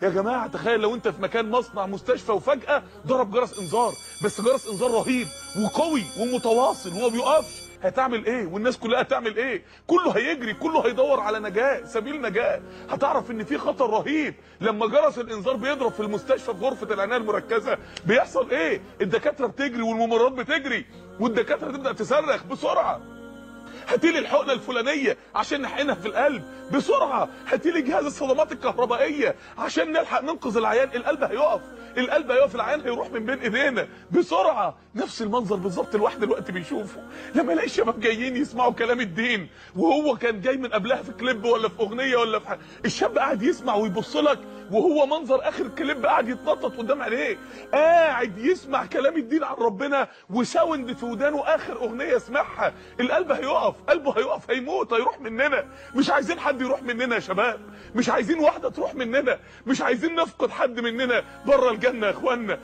يا جماعه تخيل لو انت في مكان مصنع مستشفى وفجاه ضرب جرس انذار بس جرس انذار رهيب وقوي ومتواصل وما بيقفش هتعمل ايه والناس كلها هتعمل ايه كله هيجري كله هيدور على نجاه سبيل نجاه هتعرف ان في خطر رهيب لما جرس الانذار بيضرب في المستشفى في غرفه العنايه المركزه بيحصل ايه الدكاتره بتجري والممرضات بتجري والدكاتره تبدا تصرخ بسرعه هاتيلي الحقنه الفلانيه عشان نحقنها في القلب بسرعه هاتيلي جهاز الصدمات الكهربائيه عشان نلحق ننقذ العيان القلب هيقف القلب هيقف العيان هيروح من بين ايدينا بسرعه نفس المنظر بالظبط الواحد دلوقتي بيشوفه لما يلاقي الشباب جايين يسمعوا كلام الدين وهو كان جاي من قبلها في كليب ولا في اغنيه ولا في حاجة. الشاب قاعد يسمع ويبص لك وهو منظر اخر الكليب قاعد يتنطط قدام عينيه قاعد يسمع كلام الدين عن ربنا وساوند في ودانه اخر اغنيه سمعها القلب هيقف قلبه هيقف هيموت هيروح مننا مش عايزين حد يروح مننا يا شباب مش عايزين واحده تروح مننا مش عايزين نفقد حد مننا بره الجنه يا اخوانا